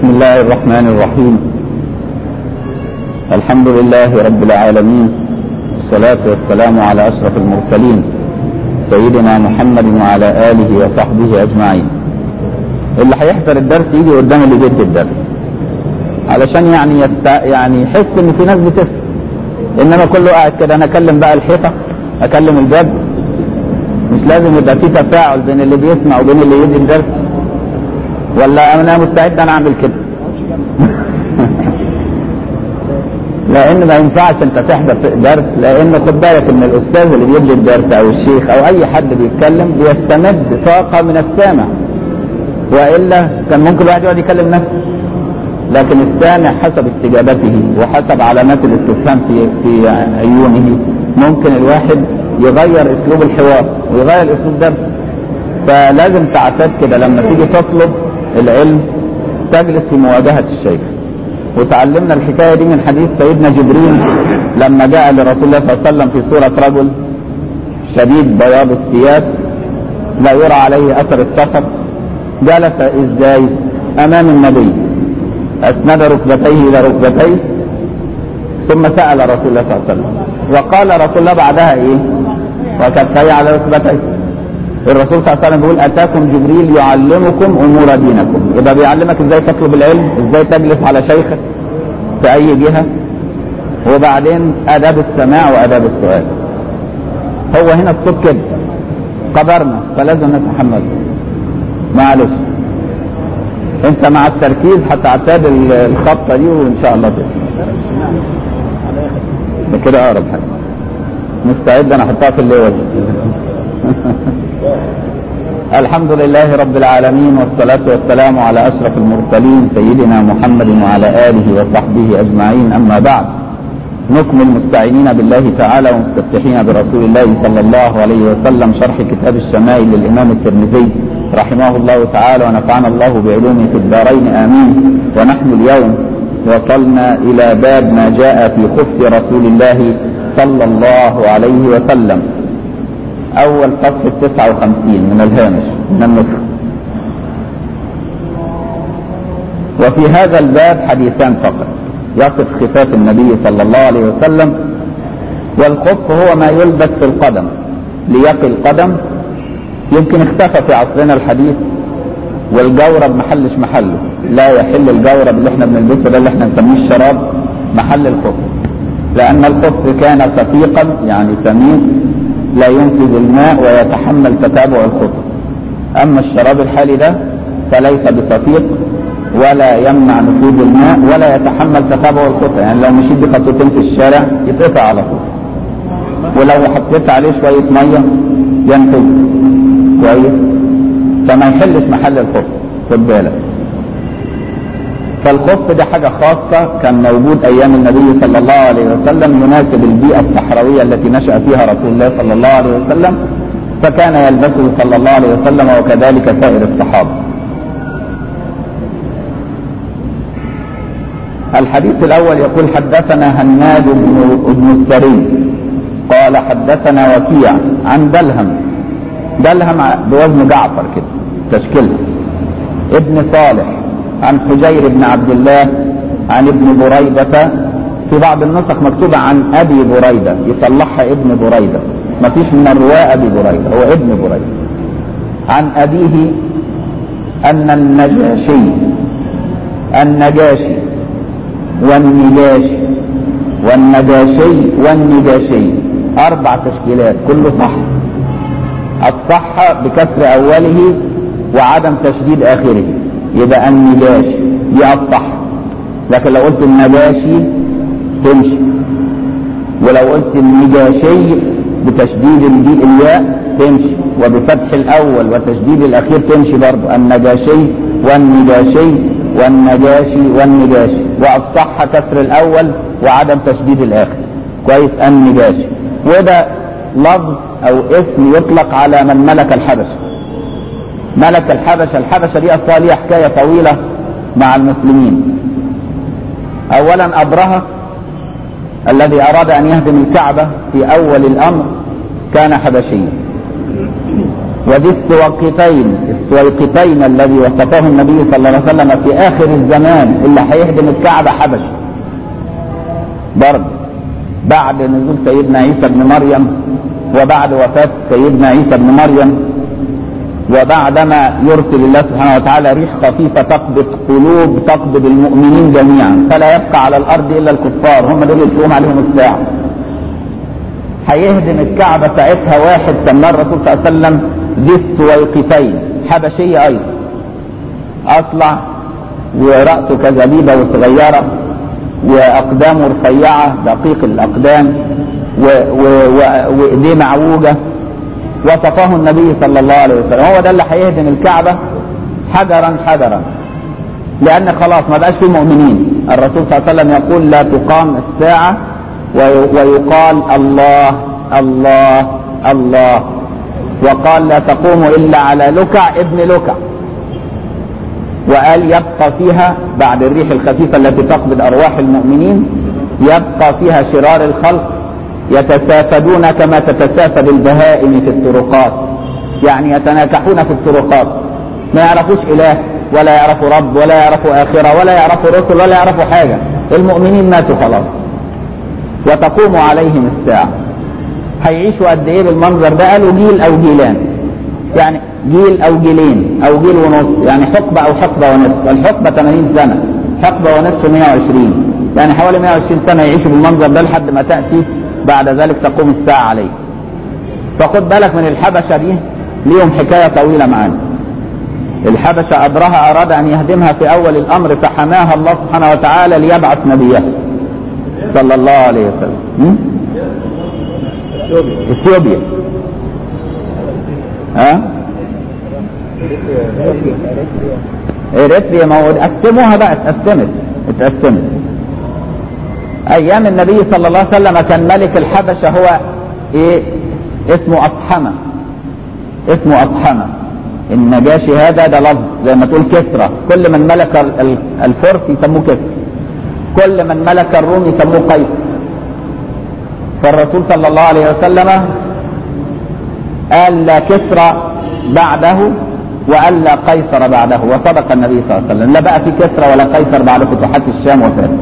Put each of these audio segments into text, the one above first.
الله الرحمن الرحيم الحمد لله رب العالمين والصلاة والسلام على أشرف المرسلين سيدنا محمد وعلى آله وصحبه أجمعين اللي هيحضر الدرس يجي قدام اللي بيدي الدرس علشان يعني يست... يعني يحس ان في ناس بتفهم انما كله قاعد كده انا اكلم بقى الحيطه اكلم الباب مش لازم يبقى في تفاعل بين اللي بيسمع وبين اللي يدي الدرس ولا انا مستعد انا اعمل كده لان ما ينفعش انت تحضر درس لان خد بالك ان الاستاذ اللي بيدي الدرس او الشيخ او اي حد بيتكلم بيستمد طاقه من السامع والا كان ممكن الواحد يقعد يكلم نفسه لكن السامع حسب استجابته وحسب علامات الاستفهام في في عيونه ممكن الواحد يغير اسلوب الحوار ويغير اسلوب درس فلازم تعتاد كده لما تيجي تطلب العلم تجلس في مواجهه الشيخ وتعلمنا الحكايه دي من حديث سيدنا جبريل لما جاء لرسول الله صلى الله عليه وسلم في صوره رجل شديد بياض الثياب لا يرى عليه اثر السفر جلس ازاي امام النبي اسند ركبتيه الى ركبتيه ثم سال رسول الله صلى الله عليه وسلم وقال رسول الله بعدها ايه وكفي على ركبتيه الرسول صلى الله عليه وسلم بيقول اتاكم جبريل يعلمكم امور دينكم يبقى بيعلمك ازاي تطلب العلم ازاي تجلس على شيخك في اي جهه وبعدين اداب السماع واداب السؤال هو هنا الصوت كده قدرنا فلازم نتحمل معلش انت مع التركيز هتعتاد الخطه دي وان شاء الله تسمع ده كده اقرب حاجه مستعد انا احطها في الليل الحمد لله رب العالمين والصلاة والسلام على أشرف المرسلين سيدنا محمد وعلى آله وصحبه أجمعين أما بعد نكمل مستعينين بالله تعالى ومستفتحين برسول الله صلى الله عليه وسلم شرح كتاب الشمائل للإمام الترمذي رحمه الله تعالى ونفعنا الله بعلومه في الدارين آمين ونحن اليوم وصلنا إلى باب ما جاء في خف رسول الله صلى الله عليه وسلم أول فصل التسعة وخمسين من الهامش من النصف وفي هذا الباب حديثان فقط يصف خفاف النبي صلى الله عليه وسلم والخف هو ما يلبس في القدم ليقي القدم يمكن اختفى في عصرنا الحديث والجورب محلش محله لا يحل الجورب اللي احنا بنلبسه ده اللي احنا نسميه الشراب محل الخف لأن الخف كان صفيقا يعني سميك لا ينفذ الماء ويتحمل تتابع الخطى أما الشراب الحالي ده فليس بصفيق ولا يمنع نفوذ الماء ولا يتحمل تتابع الخطى يعني لو مشيت بخطوتين في الشارع يتقطع على طول ولو حطيت عليه شوية مية ينفذ كويس فما يحلش محل الخف خد بالك فالخف ده حاجة خاصة كان موجود أيام النبي صلى الله عليه وسلم يناسب البيئة الصحراوية التي نشأ فيها رسول الله صلى الله عليه وسلم فكان يلبسه صلى الله عليه وسلم وكذلك سائر الصحابة الحديث الأول يقول حدثنا هناد بن ابن السري قال حدثنا وكيع عن دلهم دلهم بوزن جعفر كده تشكيلها ابن صالح عن حجير بن عبد الله عن ابن بريدة في بعض النسخ مكتوبة عن أبي بريدة يصلحها ابن بريدة ما فيش من الرواة أبي بريدة هو ابن بريدة عن أبيه أن النجاشي النجاشي والنجاشي والنجاشي والنجاشي أربع تشكيلات كله صح الصح بكسر أوله وعدم تشديد آخره يبقى النجاشي دي الصح لكن لو قلت النجاشي تمشي ولو قلت النجاشي بتشديد الياء تمشي وبفتح الاول وتشديد الاخير تمشي برضه النجاشي والنجاشي والنجاشي والنجاشي والصح كسر الاول وعدم تشديد الاخر كويس النجاشي وده لفظ او اسم يطلق على من ملك الحبشه ملك الحبشة الحبشة دي أصلا ليها حكاية طويلة مع المسلمين أولا أبرهة الذي أراد أن يهدم الكعبة في أول الأمر كان حبشيا وذي السويقتين السويقتين الذي وصفه النبي صلى الله عليه وسلم في اخر الزمان اللي هيهدم الكعبه حبش برضه بعد نزول سيدنا عيسى ابن مريم وبعد وفاه سيدنا عيسى ابن مريم وبعدما يرسل الله سبحانه وتعالى ريح خفيفة تقبض قلوب تقبض المؤمنين جميعا فلا يبقى على الأرض إلا الكفار هم دول يتقوم عليهم الساعة هيهدم الكعبة ساعتها واحد سماه الرسول صلى الله عليه وسلم ذي السويقتين حبشية أيضا أصلع ورأسه كزبيبة وصغيرة وأقدامه رفيعة دقيق الأقدام وإيديه معوجة وصفه النبي صلى الله عليه وسلم هو ده اللي هيهدم الكعبة حجرا حجرا لأن خلاص ما بقاش فيه مؤمنين الرسول صلى الله عليه وسلم يقول لا تقام الساعة ويقال الله الله الله وقال لا تقوم إلا على لكع ابن لكع وقال يبقى فيها بعد الريح الخفيفة التي تقبض أرواح المؤمنين يبقى فيها شرار الخلق يتسافدون كما تتسافد البهائم في الطرقات يعني يتناكحون في الطرقات ما يعرفوش إله ولا يعرفوا رب ولا يعرفوا آخرة ولا يعرفوا رسل ولا يعرفوا حاجة المؤمنين ماتوا خلاص وتقوم عليهم الساعة هيعيشوا قد ايه بالمنظر ده قالوا جيل او جيلان يعني جيل او جيلين او جيل ونص يعني حقبة او حقبة ونصف الحقبة 80 سنة حقبة ونصف 120 يعني حوالي 120 سنة يعيشوا بالمنظر ده لحد ما تأتي بعد ذلك تقوم الساعة عليه فخد بالك من الحبشة دي ليهم حكاية طويلة معانا الحبشة أبرهة أراد أن يهدمها في أول الأمر فحماها الله سبحانه وتعالى ليبعث نبيه صلى الله عليه وسلم اثيوبيا ها اريتريا ما هو قسموها بقى اتقسمت اتقسمت ايام النبي صلى الله عليه وسلم كان ملك الحبشه هو ايه اسمه اصحمه اسمه اصحمه النجاشي هذا ده لفظ زي ما تقول كسرى كل من ملك الفرس يسموه كسرى كل من ملك الروم يسموه قيصر فالرسول صلى الله عليه وسلم قال لا كسرى بعده وقال لا قيصر بعده وصدق النبي صلى الله عليه وسلم لا بقى في كسرى ولا قيصر بعد فتوحات الشام وفارس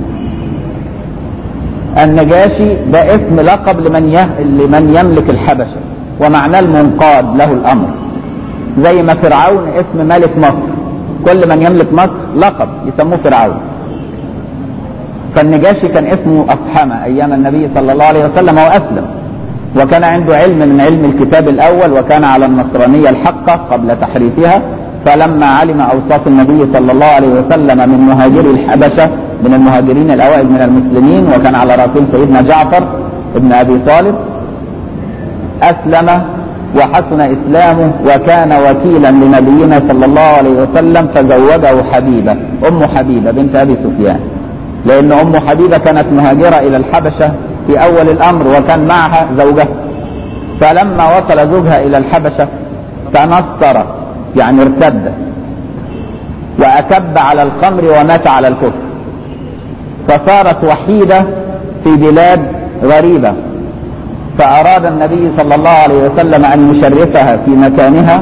النجاشي ده اسم لقب لمن لمن يملك الحبشه ومعناه المنقاد له الامر زي ما فرعون اسم ملك مصر كل من يملك مصر لقب يسموه فرعون فالنجاشي كان اسمه أصحمة أيام النبي صلى الله عليه وسلم وأسلم وكان عنده علم من علم الكتاب الأول وكان على النصرانية الحقة قبل تحريفها فلما علم أوصاف النبي صلى الله عليه وسلم من مهاجري الحبشة من المهاجرين الأوائل من المسلمين وكان على رأسهم سيدنا جعفر ابن أبي طالب أسلم وحسن إسلامه وكان وكيلا لنبينا صلى الله عليه وسلم فزوجه حبيبة أم حبيبة بنت أبي سفيان لأن أم حبيبة كانت مهاجرة إلى الحبشة في أول الأمر وكان معها زوجها فلما وصل زوجها إلى الحبشة تنصر يعني ارتد وأكب على الخمر ومات على الكفر فصارت وحيدة في بلاد غريبة فأراد النبي صلى الله عليه وسلم أن يشرفها في مكانها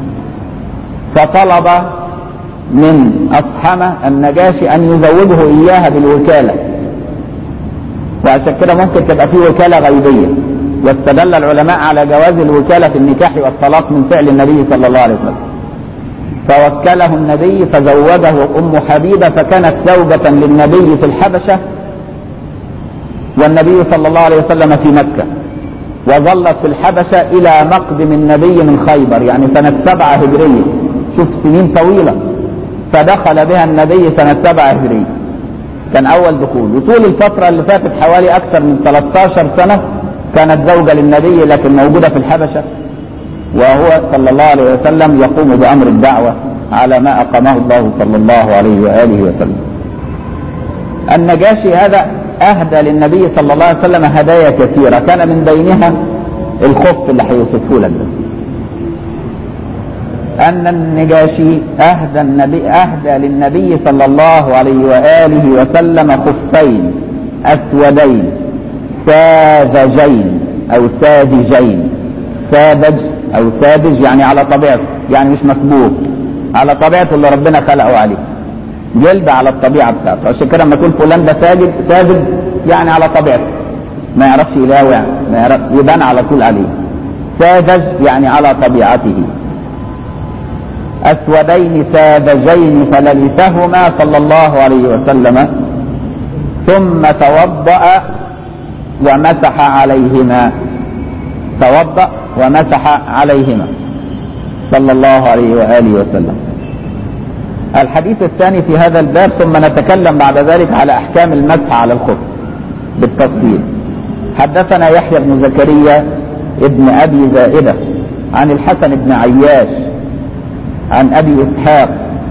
فطلب من أصحمة النجاشي أن يزوجه إياها بالوكالة وعشان كده ممكن تبقى في وكالة غيبية واستدل العلماء على جواز الوكالة في النكاح والطلاق من فعل النبي صلى الله عليه وسلم فوكله النبي فزوجه أم حبيبة فكانت زوجة للنبي في الحبشة والنبي صلى الله عليه وسلم في مكة وظلت في الحبشة إلى مقدم النبي من خيبر يعني سنة سبعة هجرية شوف سنين طويلة فدخل بها النبي سنة سبعة هجرية كان أول دخول وطول الفترة اللي فاتت حوالي أكثر من 13 سنة كانت زوجة للنبي لكن موجودة في الحبشة وهو صلى الله عليه وسلم يقوم بأمر الدعوة على ما أقامه الله صلى الله عليه وآله وسلم النجاشي هذا أهدى للنبي صلى الله عليه وسلم هدايا كثيرة كان من بينها الخف اللي هيوصفه لك ده أن النجاشي أهدى النبي أهدى للنبي صلى الله عليه وآله وسلم خفين أسودين ساذجين أو ساذجين ساذج او ساذج يعني على طبيعته يعني مش مسبوق على طبيعته اللي ربنا خلقه عليه جلد على الطبيعه بتاعته عشان كده لما تقول فلان ده ساجد ساذج يعني على طبيعته ما يعرفش يلاوع ما يعرف يبان على طول عليه ساذج يعني على طبيعته أسودين ساذجين فلبثهما صلى الله عليه وسلم ثم توضأ ومسح عليهما توضأ ومسح عليهما صلى الله عليه وآله وسلم الحديث الثاني في هذا الباب ثم نتكلم بعد ذلك على أحكام المسح على الخف بالتفصيل حدثنا يحيى بن زكريا ابن أبي زائدة عن الحسن بن عياش عن أبي إسحاق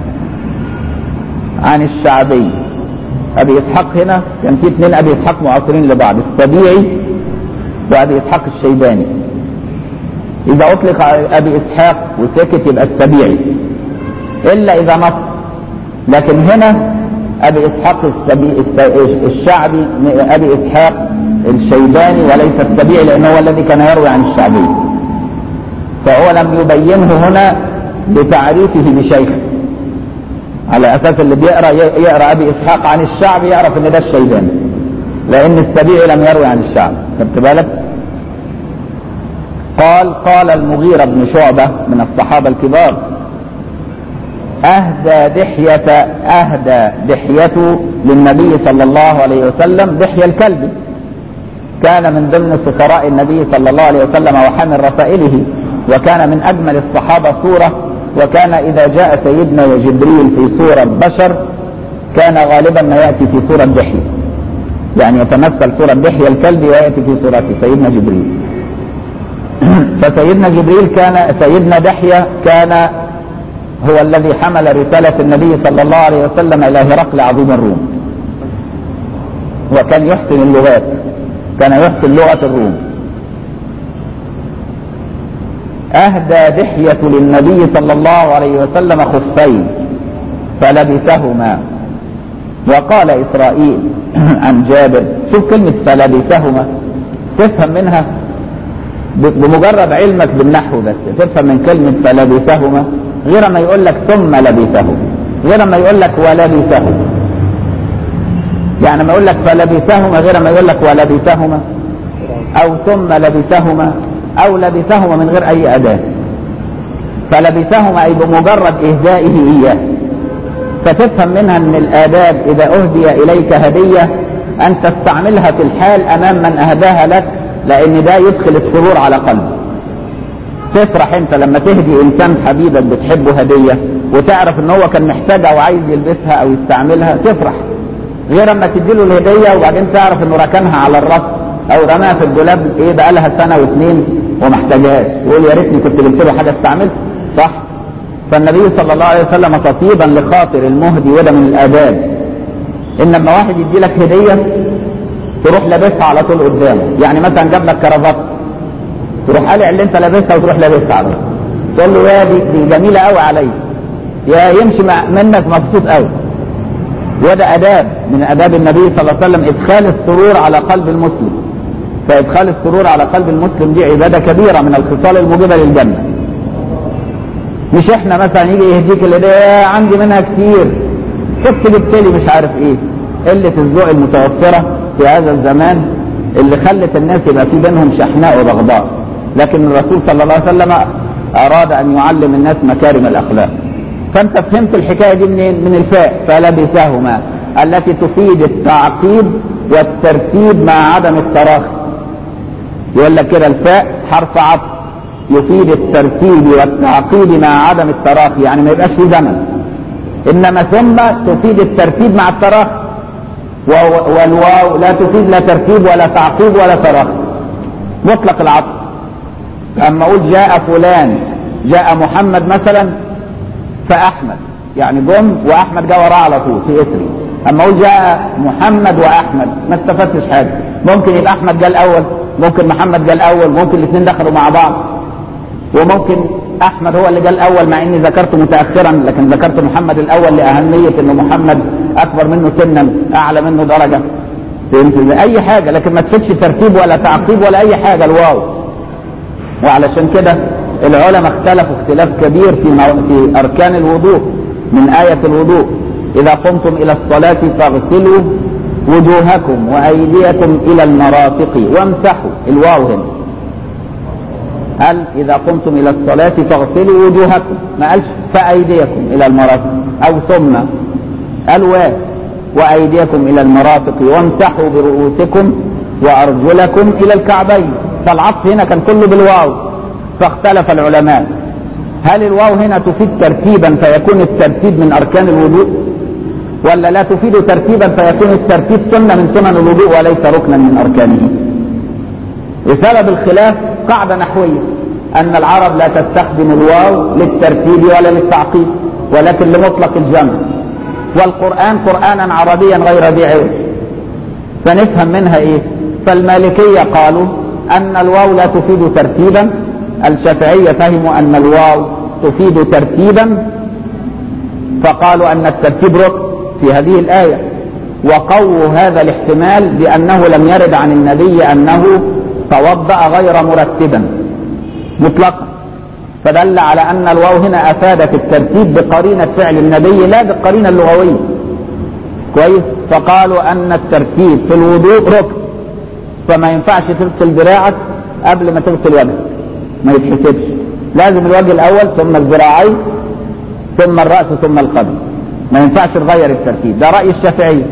عن الشعبي أبي إسحاق هنا كان في اثنين أبي إسحاق معاصرين لبعض السبيعي وأبي إسحاق الشيباني إذا أطلق أبي إسحاق وسكت يبقى السبيعي إلا إذا نص لكن هنا أبي إسحاق السبي... الشعبي أبي إسحاق الشيباني وليس السبيعي لأنه هو الذي كان يروي عن الشعبي فهو لم يبينه هنا بتعريفه بشيخ على أساس اللي بيقرأ يقرأ أبي إسحاق عن الشعب يعرف إن ده الشيباني لأن السبيعي لم يروي عن الشعب خدت بالك؟ قال قال المغيرة بن شعبة من الصحابة الكبار أهدى دحية أهدى دحية للنبي صلى الله عليه وسلم دحية الكلب كان من ضمن سفراء النبي صلى الله عليه وسلم وحامل رسائله وكان من أجمل الصحابة صورة وكان إذا جاء سيدنا جبريل في صورة بشر كان غالبا ما يأتي في صورة دحية يعني يتمثل صورة دحية الكلب ويأتي في صورته سيدنا جبريل فسيدنا جبريل كان سيدنا دحية كان هو الذي حمل رسالة النبي صلى الله عليه وسلم إلى هرقل عظيم الروم وكان يحسن اللغات كان يحسن لغة الروم أهدى دحية للنبي صلى الله عليه وسلم خفين فلبسهما وقال إسرائيل عن جابر شوف كلمة فلبسهما تفهم منها بمجرد علمك بالنحو بس تفهم من كلمة فلبسهما غير ما يقول لك ثم لبسه غير ما يقول لك ولبسه يعني ما يقول لك فلبسهما غير ما يقول لك ولبسهما أو ثم لبسهما أو لبسهما من غير أي أداة فلبسهما أي بمجرد إهدائه إياه فتفهم منها أن الآداب إذا أهدي إليك هدية أن تستعملها في الحال أمام من أهداها لك لأن ده يدخل السرور على قلبك تفرح انت لما تهدي انسان حبيبك بتحبه هديه وتعرف ان هو كان محتاجها وعايز يلبسها او يستعملها تفرح غير اما تديله الهديه وبعدين تعرف انه ركنها على الرف او رماها في الدولاب ايه بقى لها سنه واثنين وما احتاجهاش يقول يا ريتني كنت جبت له حاجه استعملها صح فالنبي صلى الله عليه وسلم تطيبا لخاطر المهدي وده من الاداب ان لما واحد يدي لك هديه تروح لابسها على طول قدامه يعني مثلا جاب لك كرافات تروح قالع اللي انت لابسها وتروح لابسها على طول تقول له يا دي, دي جميله قوي عليا يا يمشي مع منك مبسوط قوي وده اداب من اداب النبي صلى الله عليه وسلم ادخال السرور على قلب المسلم فادخال السرور على قلب المسلم دي عباده كبيره من الخصال الموجبه للجنه مش احنا مثلا يجي يهديك اللي ده عندي منها كتير شفت جبت لي مش عارف ايه قله الذوق المتوفره في هذا الزمان اللي خلت الناس يبقى في بينهم شحناء وبغضاء لكن الرسول صلى الله عليه وسلم اراد ان يعلم الناس مكارم الاخلاق فانت فهمت الحكايه دي منين من الفاء فلبسهما التي تفيد التعقيب والترتيب مع عدم التراخي يقول لك كده الفاء حرف عطف يفيد الترتيب والتعقيب مع عدم التراخي يعني ما يبقاش في زمن انما ثم تفيد الترتيب مع التراخي والواو لا تفيد لا ترتيب ولا تعقيب ولا تراخي مطلق العطف اما اقول جاء فلان جاء محمد مثلا فاحمد يعني جم واحمد جاء وراه على طول في اسري اما اقول جاء محمد واحمد ما استفدتش حاجه ممكن يبقى احمد جاء الاول ممكن محمد جاء الاول ممكن الاثنين دخلوا مع بعض وممكن احمد هو اللي جاء الاول مع اني ذكرته متاخرا لكن ذكرت محمد الاول لاهميه ان محمد اكبر منه سنا اعلى منه درجه فهمت اي حاجه لكن ما تفيدش ترتيب ولا تعقيب ولا اي حاجه الواو وعلشان كده العلماء اختلفوا اختلاف كبير في في اركان الوضوء من آية الوضوء إذا قمتم إلى الصلاة فاغسلوا وجوهكم وأيديكم إلى المرافق وامسحوا الواو هنا هل إذا قمتم إلى الصلاة فاغسلوا وجوهكم ما قالش فأيديكم إلى المرافق أو ثم الواو وأيديكم إلى المرافق وامسحوا برؤوسكم وأرجلكم إلى الكعبين فالعطف هنا كان كله بالواو فاختلف العلماء هل الواو هنا تفيد ترتيبا فيكون الترتيب من أركان الوضوء ولا لا تفيد ترتيبا فيكون الترتيب سنة من سنن الوضوء وليس ركنا من أركانه بسبب الخلاف قاعدة نحوية أن العرب لا تستخدم الواو للترتيب ولا للتعقيد ولكن لمطلق الجمع والقرآن قرآنا عربيا غير ذي عوج فنفهم منها إيه فالمالكية قالوا أن الواو لا تفيد ترتيبا الشافعية فهموا أن الواو تفيد ترتيبا فقالوا أن الترتيب ركن في هذه الآية وقووا هذا الاحتمال بأنه لم يرد عن النبي أنه توضأ غير مرتبا مطلقا فدل على أن الواو هنا أفادت الترتيب بقرينة فعل النبي لا بالقرينة اللغوية كويس فقالوا أن الترتيب في الوضوء ركن فما ينفعش تغسل ذراعك قبل ما تغسل وجهك ما يتحسبش لازم الوجه الاول ثم الذراعين ثم الراس ثم القدم ما ينفعش تغير الترتيب ده راي الشافعيه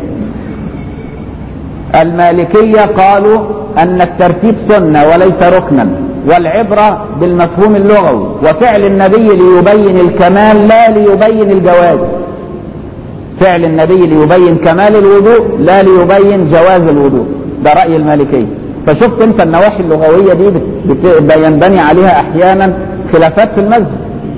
المالكيه قالوا ان الترتيب سنه وليس ركنا والعبره بالمفهوم اللغوي وفعل النبي ليبين الكمال لا ليبين الجواز فعل النبي ليبين كمال الوضوء لا ليبين جواز الوضوء ده راي المالكيه فشفت انت النواحي اللغويه دي ينبني عليها احيانا خلافات في المذهب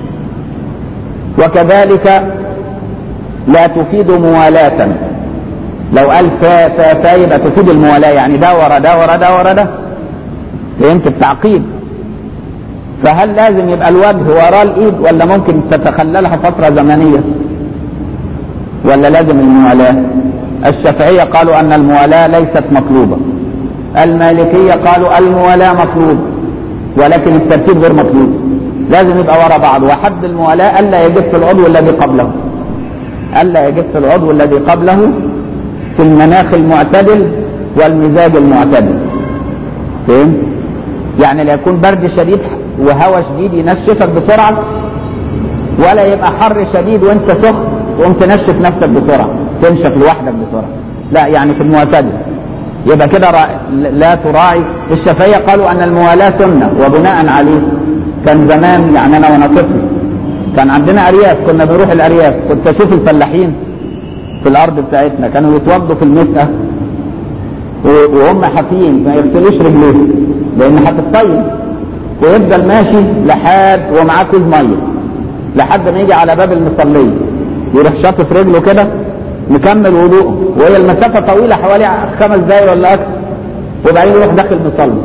وكذلك لا تفيد موالاة لو قال فا فا فا يبقى تفيد الموالاة يعني ده ورا ده ورا ده ورا ده فهمت التعقيد فهل لازم يبقى الوجه وراه الايد ولا ممكن تتخللها فترة زمنية ولا لازم الموالاة الشافعية قالوا ان الموالاة ليست مطلوبة المالكية قالوا الموالاة مطلوب ولكن الترتيب غير مطلوب لازم يبقى ورا بعض وحد الموالاة ألا يجف العضو الذي قبله ألا يجف العضو الذي قبله في المناخ المعتدل والمزاج المعتدل فهمت؟ يعني لا يكون برد شديد وهواء شديد ينشفك بسرعة ولا يبقى حر شديد وانت سخن وقوم تنشف نفسك بسرعة تنشف لوحدك بسرعة لا يعني في المعتدل يبقى كده لا تراعي الشافعية قالوا أن الموالاة سنة وبناء عليه كان زمان يعني أنا وأنا طفل كان عندنا أرياف كنا بنروح الأرياف كنت أشوف الفلاحين في الأرض بتاعتنا كانوا يتوضوا في المسقة وهم حافيين ما يغسلوش رجليهم لأن هتتطيب ويفضل ماشي لحد ومعاه كوز مية لحد ما يجي على باب المصلية يروح شاطف رجله كده مكمل وضوءه وهي المسافة طويلة حوالي خمس دقايق ولا أكثر وبعدين يروح داخل مصلي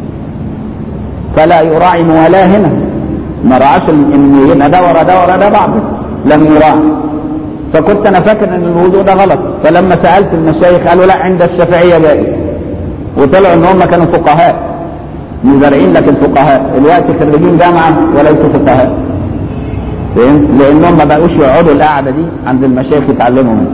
فلا يراعي موالاة هنا ما رعاش ان يبقى ده ورا ده ورا ده بعض لم يراعي فكنت انا فاكر ان الوضوء ده غلط فلما سالت المشايخ قالوا لا عند الشافعيه جائز وطلعوا ان هم كانوا فقهاء مزارعين لكن فقهاء الوقت خريجين جامعه وليسوا فقهاء فهمت؟ لانهم ما بقوش يقعدوا القعده دي عند المشايخ يتعلموا منها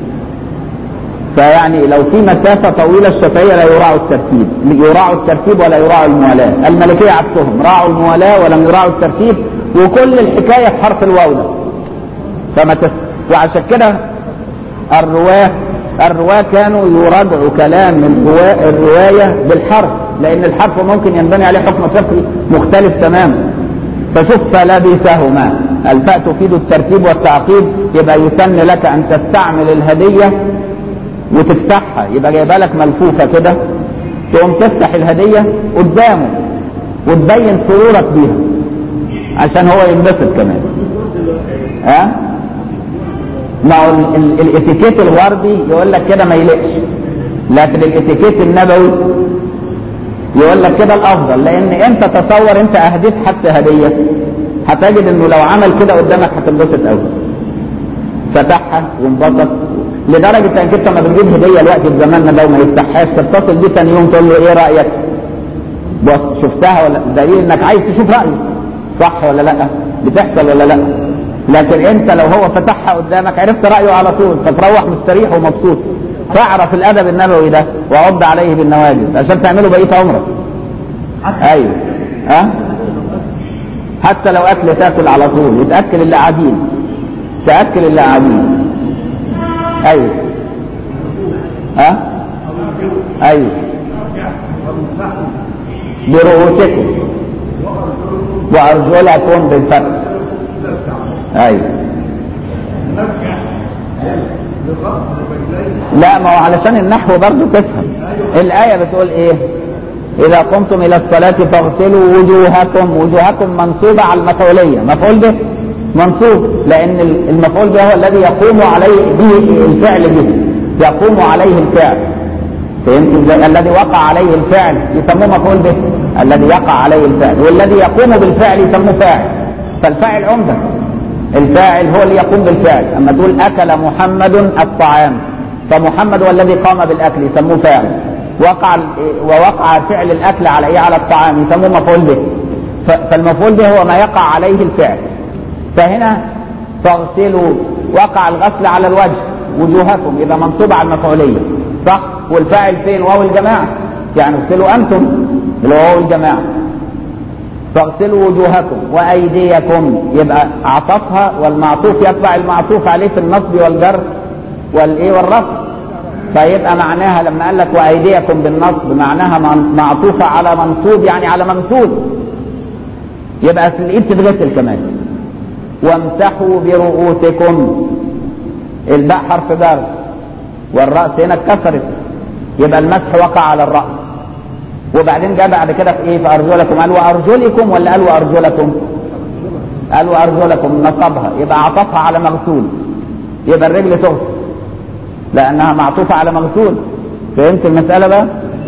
فيعني لو في مسافة طويلة الشافعية لا يراعوا الترتيب يراعوا الترتيب ولا يراعوا الموالاة الملكية عكسهم راعوا الموالاة ولم يراعوا الترتيب وكل الحكاية في حرف الواو ده فما تس... وعشان كده الرواة الرواة كانوا يراجعوا كلام الرواية, الرواية بالحرف لأن الحرف ممكن ينبني عليه حكم فقهي مختلف تماما فشوف فلبثهما الفاء تفيد الترتيب والتعقيد يبقى يسن لك أن تستعمل الهدية وتفتحها يبقى جايبه لك ملفوفه كده تقوم تفتح الهديه قدامه وتبين سرورك بيها عشان هو ينبسط كمان ها ما هو الاتيكيت الغربي يقول لك كده ما يليقش لكن الاتيكيت النبوي يقول لك كده الافضل لان انت تصور انت اهديت حتى هديه هتجد انه لو عمل كده قدامك هتنبسط قوي فتحها وانبسط لدرجه انك انت لما بتجيب هديه الوقت في زماننا ده وما يفتحهاش تتصل بيه ثاني يوم تقول له ايه رايك؟ بص شفتها ولا دليل انك عايز تشوف رايه صح ولا لا بتحصل ولا لا لكن انت لو هو فتحها قدامك عرفت رايه على طول فتروح مستريح ومبسوط فاعرف الادب النبوي ده وعض عليه بالنواجذ عشان تعمله بقيه عمرك ايوه ها أه؟ حتى لو اكل تاكل على طول يتاكل اللي قاعدين تاكل اللي قاعدين ايوه ها أه؟ ايوه برؤوسكم وارجلكم بالفتح ايوه لا ما هو علشان النحو برضه تفهم الآية بتقول ايه إذا قمتم إلى الصلاة فاغسلوا وجوهكم وجوهكم منصوبة على المفعولية مفعول به منصوب لأن المفعول به هو الذي يقوم عليه به الفعل به يقوم عليه الفعل فهمت ازاي؟ الذي وقع عليه الفعل يسموه مفعول به الذي يقع عليه الفعل والذي يقوم بالفعل يسموه فاعل فالفاعل عمدة الفاعل هو اللي يقوم بالفعل اما تقول اكل محمد الطعام فمحمد هو الذي قام بالاكل يسموه فاعل وقع ووقع فعل الاكل على ايه على الطعام يسموه مفعول به فالمفعول به هو ما يقع عليه الفعل فهنا فاغسلوا وقع الغسل على الوجه وجوهكم اذا منصوب على المفعوليه صح والفاعل فين واو الجماعه يعني اغسلوا انتم اللي هو واو الجماعه فاغسلوا وجوهكم وايديكم يبقى عطفها والمعطوف يتبع المعطوف عليه في النصب والجر والايه والرفع فيبقى معناها لما قال لك وايديكم بالنصب معناها معطوفه على منصوب يعني على ممثول يبقى في الايد تتغسل كمان وامسحوا برؤوسكم الباء حرف جر والراس هنا اتكسرت يبقى المسح وقع على الراس وبعدين جاء بعد كده في ايه في ارجلكم قال وارجلكم ولا قال وارجلكم قال وارجلكم نصبها يبقى عطفها على مغسول يبقى الرجل تغسل لانها معطوفه على مغسول فهمت المساله بقى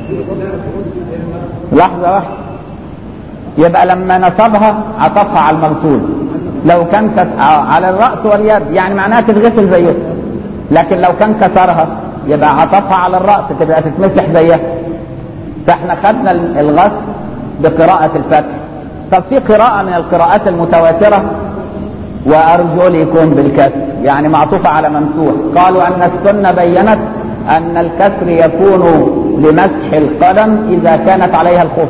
لحظه واحده يبقى لما نصبها عطفها على المغسول لو كان على الراس واليد يعني معناها تتغسل زيها لكن لو كان كسرها يبقى عطفها على الراس تبقى تتمسح زيها فاحنا خدنا الغسل بقراءة الفتح طب في قراءة من القراءات المتواترة وأرجلكم بالكسر يعني معطوفة على ممسوح قالوا أن السنة بينت أن الكسر يكون لمسح القدم إذا كانت عليها الخف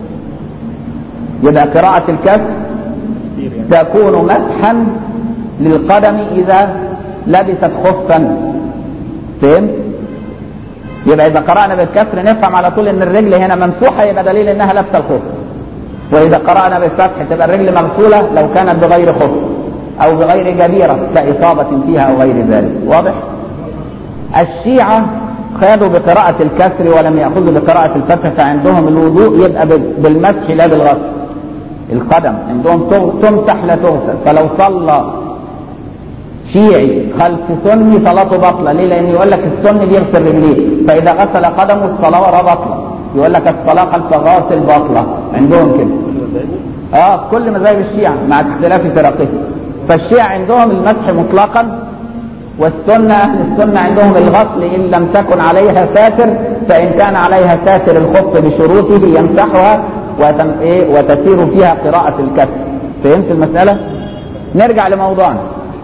يبقى قراءة الكسر تكون مسحا للقدم إذا لبست خفا فهمت؟ يبقى اذا قرانا بالكسر نفهم على طول ان الرجل هنا ممسوحه يبقى دليل انها لابسه الخف واذا قرانا بالفتح تبقى الرجل مغسوله لو كانت بغير خف او بغير جبيره كاصابه فيها او غير ذلك واضح الشيعه خدوا بقراءة الكسر ولم يأخذوا بقراءة الفتح فعندهم الوضوء يبقى بالمسح لا بالغسل القدم عندهم تمسح لا تغسل فلو صلى شيعي خلف سني صلاته باطلة ليه؟ لأن يقول لك السني بيغسل رجليه فإذا غسل قدمه الصلاة باطلة يقول لك الصلاة خلف غاسل باطلة عندهم كده اه كل مذاهب الشيعة مع اختلاف فرقهم فالشيعة عندهم المسح مطلقا والسنة أهل السنة عندهم الغسل إن لم تكن عليها ساتر فإن كان عليها ساتر الخف بشروطه يمسحها وتم إيه وتسير فيها قراءة الكسر فهمت المسألة؟ نرجع لموضوعنا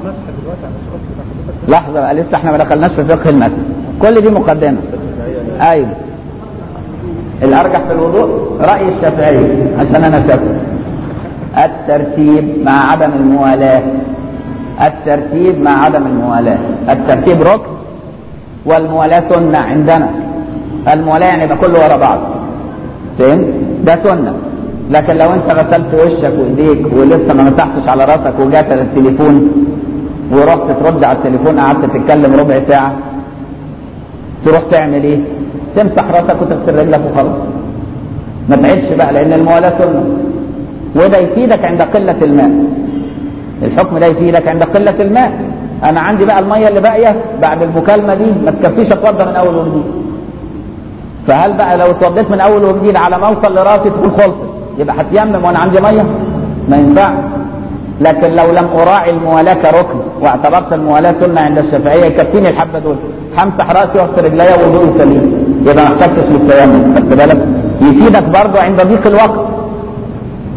لحظة بقى لسه احنا ما دخلناش في فقه المسح كل دي مقدمة ايوه الارجح في الوضوء رأي الشافعي عشان انا شافعي الترتيب مع عدم الموالاة الترتيب مع عدم الموالاة الترتيب ركن والموالاة سنة عندنا الموالاة يعني يبقى كله ورا بعض فهمت؟ ده سنة لكن لو انت غسلت وشك وايديك ولسه ما مسحتش على راسك وجات التليفون ورحت ترد على التليفون قعدت تتكلم ربع ساعة تروح تعمل ايه؟ تمسح راسك وتغسل رجلك وخلاص ما تعيش بقى لان الموالاة سنة وده يفيدك عند قلة الماء الحكم ده يفيدك عند قلة الماء انا عندي بقى المية اللي باقية بعد المكالمة دي ما تكفيش اتوضى من اول وجديد فهل بقى لو اتوضيت من اول وجديد على ما اوصل لراسي تكون خلصت يبقى هتيمم وانا عندي مية ما ينفعش لكن لو لم اراعي الموالاه كركن واعتبرت الموالاه سنه عند الشافعيه يكفيني الحبه دول همسح راسي واغسل رجليا ووضوءي سليم يبقى ما احتجتش للتيمم خدت بالك يفيدك برضه عند ضيق الوقت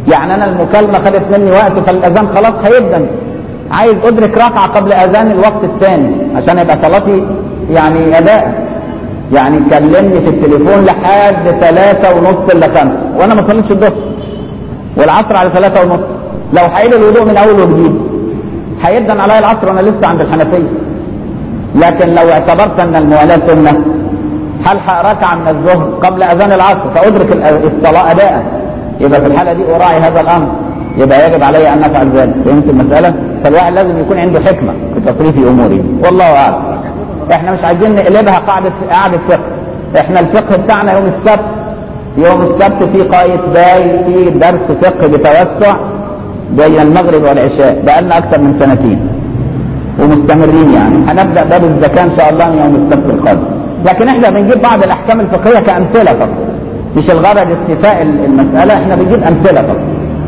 يعني انا المكالمه خدت مني وقت فالاذان خلاص هيبدا عايز ادرك ركعه قبل اذان الوقت الثاني عشان يبقى صلاتي يعني اداء يعني كلمني في التليفون لحد ثلاثة ونص الا خمسة وانا ما صليتش الظهر والعصر على ثلاثة ونص لو هعيد الوضوء من اول وجديد هيبدا عليا العصر وانا لسه عند الحنفية لكن لو اعتبرت ان الموالاة سنة هلحق ركعة من الظهر قبل اذان العصر فادرك الصلاة اداء يبقى في الحالة دي اراعي هذا الامر يبقى يجب علي ان افعل ذلك فهمت المسألة فالواحد لازم يكون عنده حكمة في تصريف اموره والله اعلم احنا مش عايزين نقلبها قاعدة قاعدة فقه احنا الفقه بتاعنا يوم السبت يوم السبت في قاية باي في درس فقه بتوسع بين المغرب والعشاء بقالنا اكثر من سنتين ومستمرين يعني هنبدا باب الزكاه ان شاء الله من يوم السبت القادم لكن احنا بنجيب بعض الاحكام الفقهيه كامثله فقط مش الغرض استيفاء المساله احنا بنجيب امثله فقط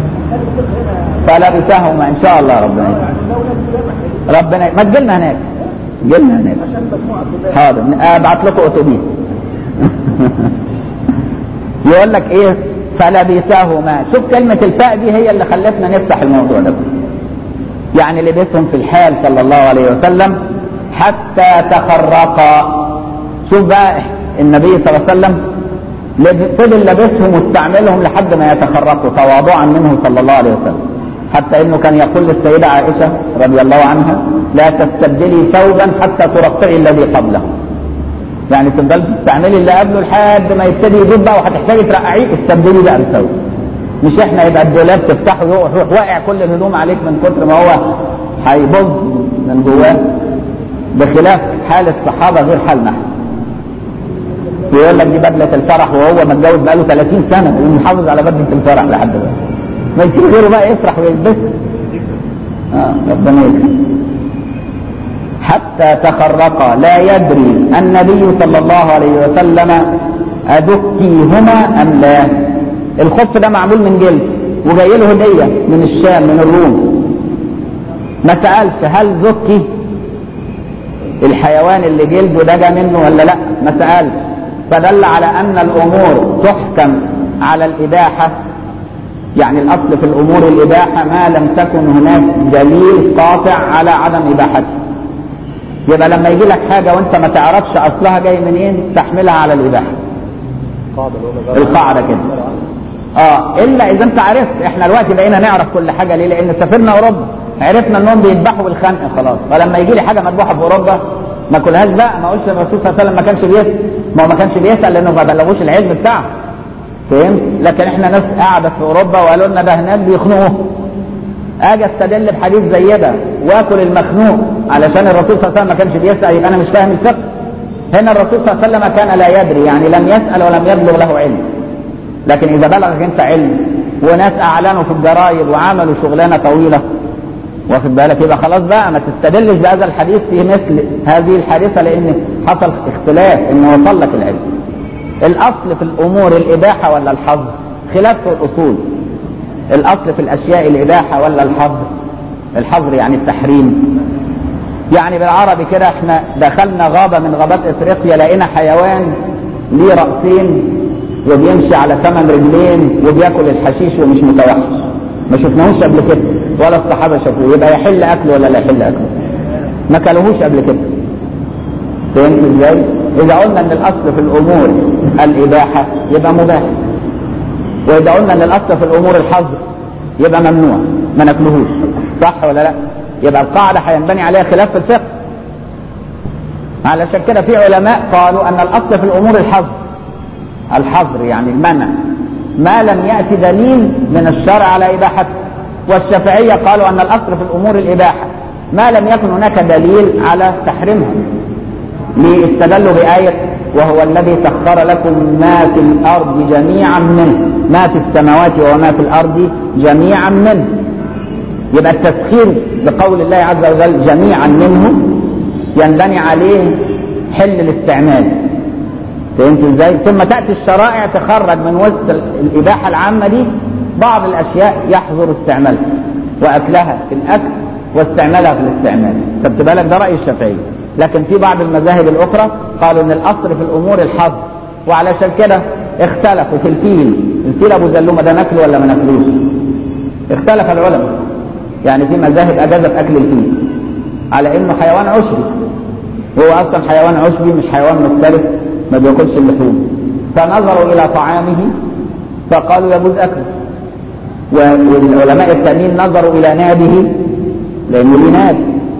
فلبسهما ان شاء الله ربنا يسلمك. ربنا ما تجيلنا هناك جيلنا هناك حاضر ابعت لكم اتوبيس يقول لك ايه فلبسهما شوف كلمة الفاء دي هي اللي خلتنا نفتح الموضوع ده يعني لبسهم في الحال صلى الله عليه وسلم حتى تخرقا شوف بقى النبي صلى الله عليه وسلم فضل لبسهم واستعملهم لحد ما يتخرقوا تواضعا منه صلى الله عليه وسلم حتى انه كان يقول للسيدة عائشة رضي الله عنها لا تستبدلي ثوبا حتى ترقعي الذي قبله يعني تفضل تستعملي اللي قبله لحد ما يبتدي يجيب بقى وهتحتاجي ترقعيه استبدلي بقى بثوب مش احنا يبقى الدولاب تفتحه يروح يروح واقع كل الهدوم عليك من كتر ما هو هيبظ من جواه بخلاف حال الصحابه غير حالنا احنا يقول لك دي بدله الفرح وهو متجوز بقاله 30 سنه ومحافظ على بدله الفرح لحد دلوقتي ما يسيب غيره بقى يفرح ويلبسها اه ربنا يكرم حتى تخرقا لا يدري النبي صلى الله عليه وسلم أدكيهما أم لا الخف ده معمول من جلد وجاي له هدية من الشام من الروم ما سألش هل زكي الحيوان اللي جلده ده جا منه ولا لا ما سألش فدل على أن الأمور تحكم على الإباحة يعني الأصل في الأمور الإباحة ما لم تكن هناك دليل قاطع على عدم إباحتها يبقى لما يجي لك حاجة وانت ما تعرفش أصلها جاي منين تحملها على الإباحة القاعدة كده اه الا اذا انت عرفت احنا دلوقتي بقينا نعرف كل حاجه ليه لان سافرنا اوروبا عرفنا انهم بيذبحوا بالخنق خلاص فلما يجي لي حاجه مذبوحه في اوروبا ما اكلهاش بقى ما اقولش الرسول صلى الله عليه وسلم ما كانش بيسال ما هو ما كانش بيسال لانه ما بلغوش العلم بتاعه فهمت لكن احنا ناس قاعده في اوروبا وقالوا لنا ده هناك بيخنقوه اجي استدل بحديث زي ده واكل المخنوق علشان الرسول صلى الله عليه وسلم ما كانش بيسال يبقى انا مش فاهم الفقه هنا الرسول صلى الله عليه وسلم كان لا يدري يعني لم يسال ولم يبلغ له علم لكن اذا بلغك انت علم وناس اعلنوا في الجرايد وعملوا شغلانه طويله واخد بالك يبقى خلاص بقى ما تستدلش بهذا الحديث في مثل هذه الحادثه لان حصل اختلاف ان وصل لك العلم. الاصل في الامور الاباحه ولا الحظر؟ خلاف في الاصول. الاصل في الاشياء الاباحه ولا الحظر؟ الحظر يعني التحريم. يعني بالعربي كده احنا دخلنا غابه من غابات افريقيا لقينا حيوان ليه راسين وبيمشي على ثمان رجلين وبياكل الحشيش ومش متوحش ما شفناهوش قبل كده ولا الصحابه شافوه يبقى يحل اكله ولا لا يحل اكله ما كلوهوش قبل كده فهمت ازاي؟ اذا قلنا ان الاصل في الامور الاباحه يبقى مباح واذا قلنا ان الاصل في الامور الحظر يبقى ممنوع ما ناكلهوش صح ولا لا؟ يبقى القاعده هينبني عليها خلاف في الفقه علشان كده في علماء قالوا ان الاصل في الامور الحظر الحظر يعني المنع ما لم يأتي دليل من الشرع على إباحته والشافعية قالوا أن الأصل في الأمور الإباحة ما لم يكن هناك دليل على تحريمها ليستدلوا بآية وهو الذي سخر لكم ما في الأرض جميعا منه ما في السماوات وما في الأرض جميعا منه يبقى التسخير بقول الله عز وجل جميعا منه ينبني عليه حل الاستعمال فهمت ازاي؟ ثم تاتي الشرائع تخرج من وسط الاباحه العامه دي بعض الاشياء يحظر استعمالها واكلها في الاكل واستعمالها في الاستعمال خدت بالك ده راي الشافعي لكن في بعض المذاهب الاخرى قالوا ان الاصل في الامور الحظر وعلشان كده اختلفوا في الفيل الفيل ابو زلومه ده ناكله ولا ما ناكلوش اختلف العلماء يعني في مذاهب اجازت اكل الفيل على انه حيوان عشبي هو اصلا حيوان عشبي مش حيوان مختلف ما بياكلش اللحوم فنظروا الى طعامه فقالوا يجوز اكله والعلماء الثانيين نظروا الى نابه لانه ليه ناب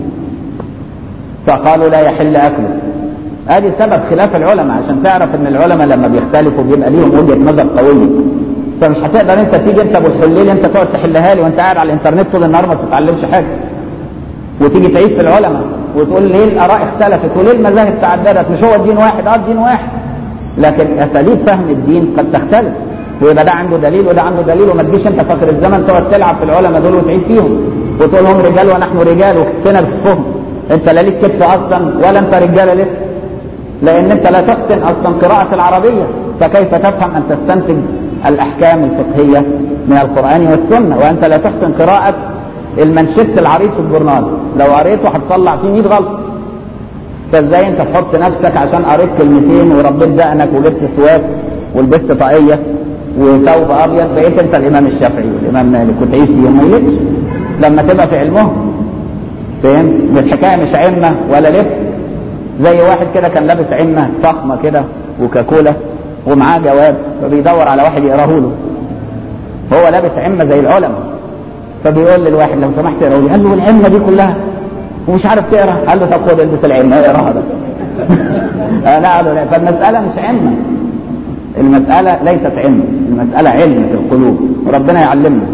فقالوا لا يحل اكله ادي سبب خلاف العلماء عشان تعرف ان العلماء لما بيختلفوا بيبقى ليهم وجهه نظر قويه فمش هتقدر انت تيجي انت ابو الحليل انت تقعد تحلها لي وانت قاعد على الانترنت طول النهار ما بتتعلمش حاجه وتيجي تعيش في العلماء وتقول ليه الاراء اختلفت وليه المذاهب تعددت مش هو الدين واحد اه الدين واحد لكن اساليب فهم الدين قد تختلف ويبقى ده عنده دليل وده عنده دليل وما تجيش انت فاكر الزمن تقعد تلعب في العلماء دول وتعيش فيهم وتقول هم رجال ونحن رجال وكتنا بكفهم انت لا ليك كتف اصلا ولا انت رجاله لسه لان انت لا تحسن اصلا قراءه العربيه فكيف تفهم ان تستنتج الاحكام الفقهيه من القران والسنه وانت لا تحسن قراءه المانشيت العريض في الجورنال لو قريته هتطلع فيه 100 غلط فازاي انت تحط نفسك عشان قريت كلمتين وربيت دقنك وجبت سواك ولبست طاقيه وثوب ابيض بقيت انت الامام الشافعي والامام مالك وتعيش فيهم ما يليقش لما تبقى في علمهم فهمت؟ الحكايه مش عمه ولا لبس زي واحد كده كان لابس عمه فخمه كده وكاكولا ومعاه جواب فبيدور على واحد يقراه له هو لابس عمه زي العلماء فبيقول للواحد لو سمحت اقرا لي قال له العمه دي كلها ومش عارف تقرا قال له طب خد البس العمه اقراها ده لا لا فالمساله مش عمه المساله ليست علم المساله علم في القلوب وربنا يعلمنا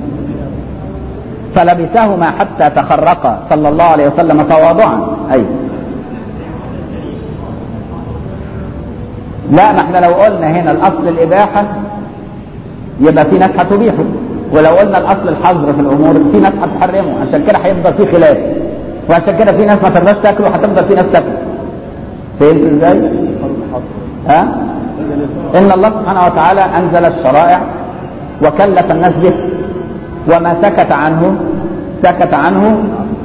فلبسهما حتى تخرقا صلى الله عليه وسلم تواضعا اي لا ما احنا لو قلنا هنا الاصل الاباحه يبقى في ناس هتبيحه ولو قلنا الاصل الحظر في الامور في ناس هتحرمه عشان كده هيفضل في خلاف وعشان كده في ناس ما ترضاش تاكله هتفضل في ناس تاكله فهمت ازاي؟ ها؟ ان الله سبحانه وتعالى انزل الشرائع وكلف الناس به وما سكت عنه سكت عنه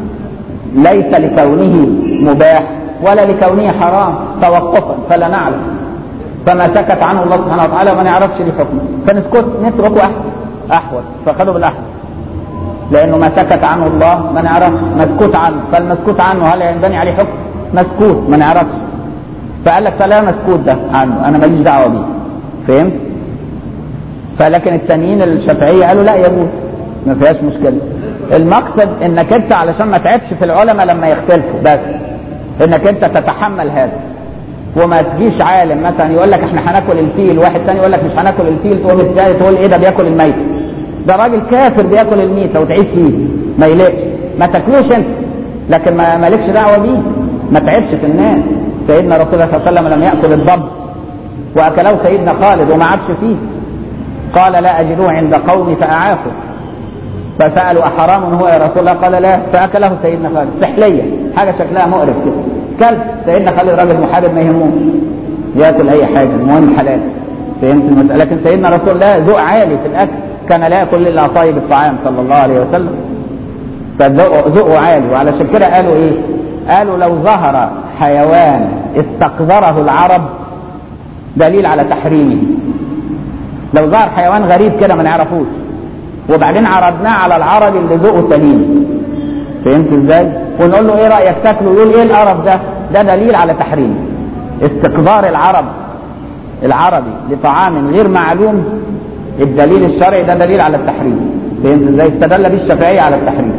ليس لكونه مباح ولا لكونه حرام توقفا فلا نعلم فما سكت عنه الله سبحانه وتعالى وما نعرفش ليه حكمه فنسكت نتركه احسن احوط فخدوا بالاحوط لانه ما سكت عنه الله ما نعرفش مسكوت عنه فالمسكوت عنه هل ينبني عليه حكم مسكوت ما نعرفش فقال لك فلا مسكوت ده عنه انا ماليش دعوه بيه فهمت فلكن التانيين الشافعيه قالوا لا يجوز ما فيهاش مشكله المقصد انك انت علشان ما تعبش في العلماء لما يختلفوا بس انك انت تتحمل هذا وما تجيش عالم مثلا يقول لك احنا هناكل الفيل واحد ثاني يقول لك مش هناكل الفيل تقوم ازاي تقول ايه ده بياكل الميت ده راجل كافر بياكل الميته وتعيش فيه ما يليقش ما تاكلوش انت لكن ما مالكش دعوه بيه ما تعبش في الناس سيدنا رسول الله صلى الله عليه وسلم لم ياكل الضب واكله سيدنا خالد وما عادش فيه قال لا اجدوه عند قومي فاعافه فسالوا احرام هو يا رسول الله قال لا فاكله سيدنا خالد سحليه حاجه شكلها مقرف كده كلب سيدنا خالد راجل محارب ما يهموش ياكل اي حاجه المهم حلال فهمت المساله لكن سيدنا رسول الله ذوق عالي في الاكل كان لا ياكل الا طيب الطعام صلى الله عليه وسلم فذوقه عالي وعلشان كده قالوا ايه؟ قالوا لو ظهر حيوان استقذره العرب دليل على تحريمه لو ظهر حيوان غريب كده ما نعرفوش وبعدين عرضناه على العربي اللي ذوقه سليم فهمت ازاي؟ ونقول له ايه رايك تاكله؟ يقول ايه القرف ده؟ ده دليل على تحريمه استقذار العرب العربي لطعام غير معلوم الدليل الشرعي ده دليل على التحريم فهمت ازاي؟ استدل به الشافعيه على التحريم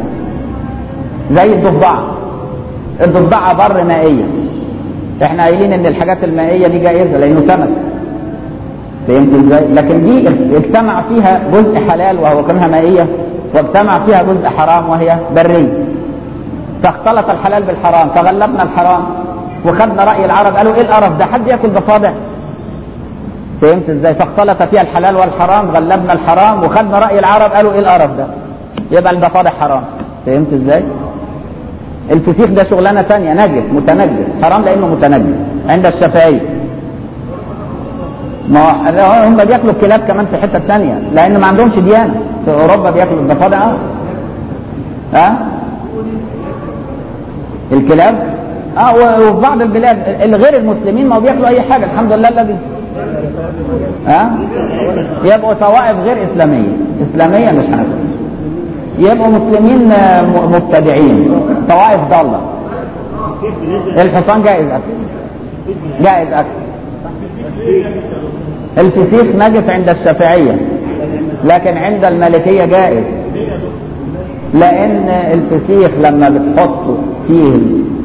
زي الضفدعه الضفدعه بر مائيه احنا قايلين ان الحاجات المائيه دي جائزه لانه سمك فهمت ازاي؟ لكن دي اجتمع فيها جزء حلال وهو كونها مائيه واجتمع فيها جزء حرام وهي بريه فاختلط الحلال بالحرام فغلبنا الحرام وخدنا راي العرب قالوا ايه القرف ده حد ياكل ضفادع فهمت ازاي فاختلط فيها الحلال والحرام غلبنا الحرام وخدنا راي العرب قالوا ايه القرف ده يبقى الضفادع حرام فهمت ازاي الفسيخ ده شغلانه ثانيه نجس متنجس حرام لانه متنجس عند الشافعيه ما هم بياكلوا الكلاب كمان في حته ثانيه لان ما عندهمش ديانه في اوروبا بياكلوا الضفادع ها أه؟ الكلاب اه وفي بعض البلاد اللي غير المسلمين ما بياكلوا اي حاجه الحمد لله الذي ها يبقوا طوائف غير اسلاميه اسلاميه مش حنفيه يبقوا مسلمين مبتدعين طوائف ضاله الحصان جائز اكل جائز اكل الفسيخ نجس عند الشافعيه لكن عند المالكيه جائز لان الفسيخ لما بتحطه فيه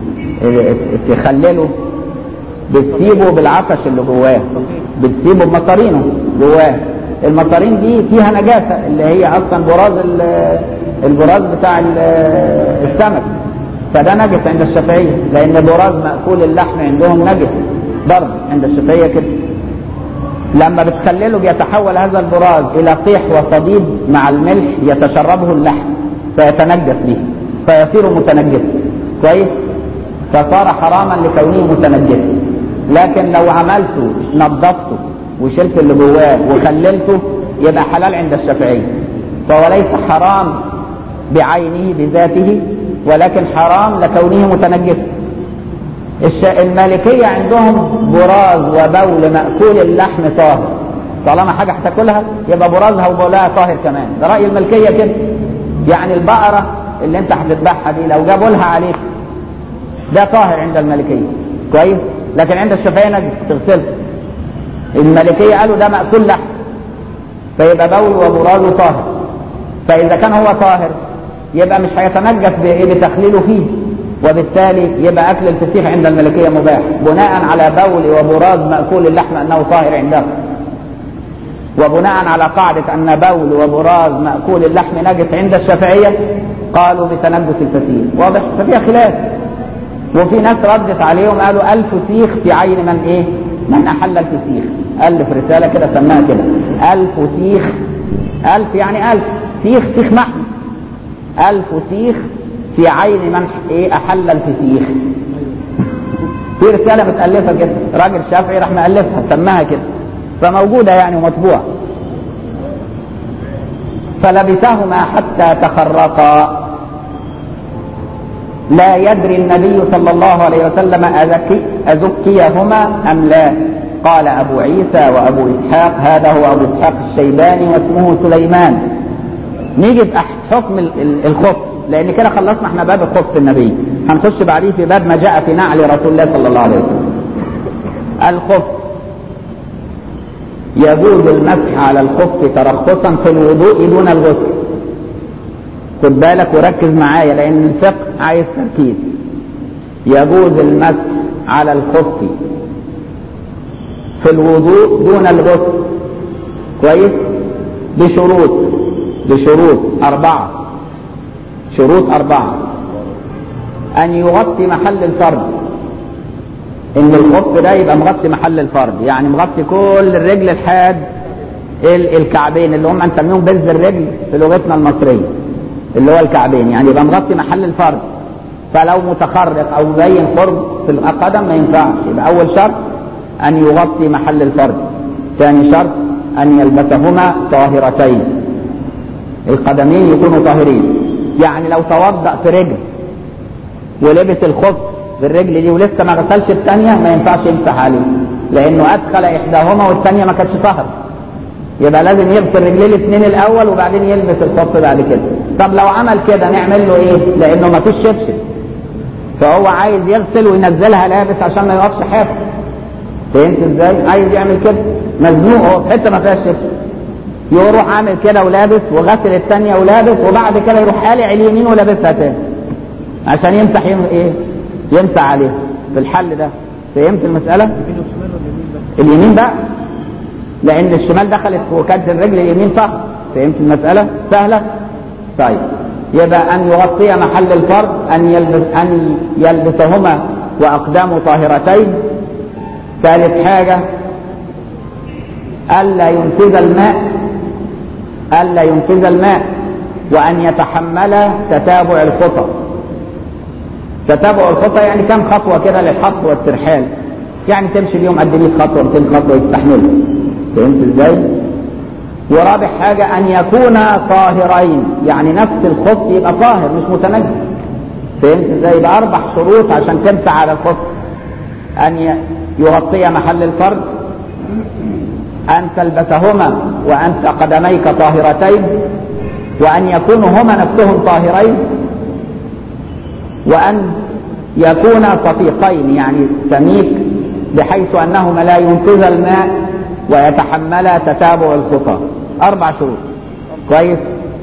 تخلله بتسيبه بالعفش اللي جواه بتسيبه بمطارينه جواه المطارين دي فيها نجاسه اللي هي اصلا براز البراز بتاع السمك فده نجس عند الشافعيه لان براز ماكول اللحم عندهم نجس برضه عند الشافعيه كده لما بتخلله بيتحول هذا البراز الى قيح وصديد مع الملح يتشربه اللحم فيتنجس به فيصير متنجسا كويس فصار حراما لكونه متنجسا لكن لو عملته نظفته وشلت اللي جواه وخللته يبقى حلال عند الشافعيه فهو ليس حرام بعينه بذاته ولكن حرام لكونه متنجسا المالكية عندهم براز وبول مأكول اللحم طاهر طالما حاجة هتاكلها يبقى برازها وبولها طاهر كمان ده رأي الملكية كده يعني البقرة اللي انت هتذبحها دي لو جابوا لها عليك ده طاهر عند الملكية كويس لكن عند الشافعية نجس تغسله الملكية قالوا ده مأكول لحم فيبقى بول وبرازه طاهر فإذا كان هو طاهر يبقى مش هيتنجس بتخليله فيه وبالتالي يبقى اكل الفسيخ عند الملكيه مباح بناء على بول وبراز ماكول اللحم انه طاهر عندهم وبناء على قاعده ان بول وبراز ماكول اللحم نجس عند الشافعيه قالوا بتنجس الفسيخ واضح ففيها خلاف وفي ناس ردت عليهم قالوا الفسيخ في عين من ايه من احل الفسيخ الف رساله كده سماها كده الفسيخ الف يعني الف سيخ سيخ محمي الفسيخ في عين من ايه احل الفسيخ في رساله متالفه كده راجل شافعي راح مالفها سماها كده فموجوده يعني ومطبوعه فلبسهما حتى تخرقا لا يدري النبي صلى الله عليه وسلم أزكي أزكيهما أم لا قال أبو عيسى وأبو إسحاق هذا هو أبو إسحاق الشيباني واسمه سليمان نيجي في حكم الخف لان كده خلصنا احنا باب خف النبي هنخش بعديه في باب ما جاء في نعل رسول الله صلى الله عليه وسلم الخف يجوز المسح على الخف ترخصا في الوضوء دون الغسل خد بالك وركز معايا لان الفقه عايز تركيز يجوز المسح على الخف في الوضوء دون الغسل كويس بشروط بشروط أربعة شروط أربعة أن يغطي محل الفرد إن الخف ده يبقى مغطي محل الفرد يعني مغطي كل الرجل لحد الكعبين اللي هم نسميهم بز الرجل في لغتنا المصرية اللي هو الكعبين يعني يبقى مغطي محل الفرد فلو متخرق أو مبين قرب في القدم ما ينفعش يبقى أول شرط أن يغطي محل الفرد ثاني شرط أن يلبسهما طاهرتين القدمين يكونوا طاهرين يعني لو توضأ في رجل ولبس الخف في الرجل دي ولسه ما غسلش الثانيه ما ينفعش يمسح عليه لانه ادخل احداهما والثانيه ما كانتش طاهره يبقى لازم يغسل رجليه الاثنين الاول وبعدين يلبس الخف بعد كده طب لو عمل كده نعمل له ايه لانه ما فيش شبشب فهو عايز يغسل وينزلها لابس عشان ما يقفش حافظ فهمت ازاي عايز يعمل كده مزنوق هو في حته ما فيهاش شبشب يروح عامل كده ولابس وغسل الثانيه ولابس وبعد كده يروح قالع اليمين ولابسها تاني عشان يمسح يم... ايه يمسح عليه في الحل ده فهمت المساله اليمين بقى لان الشمال دخلت وكانت الرجل اليمين صح فهمت المساله سهله طيب يبقى ان يغطي محل الفرد ان يلبس ان يلبسهما واقدامه طاهرتين ثالث حاجه الا ينفذ الماء الا ينفذ الماء وان يتحمل تتابع الخطى تتابع الخطى يعني كم خطوه كده للحط والترحال يعني تمشي اليوم قد 100 خطوه 200 خطوه يستحملها فهمت ازاي؟ ورابع حاجه ان يكونا طاهرين يعني نفس الخف يبقى طاهر مش متنجس فهمت ازاي؟ يبقى اربع شروط عشان تمسح على الخف ان يغطي محل الفرد أن تلبسهما وأنت قدميك طاهرتين وأن يكونوا هما نفسهم طاهرين وأن يكونا صفيقين يعني سميك بحيث أنهما لا ينقذ الماء ويتحملا تتابع الخطى أربع شروط كويس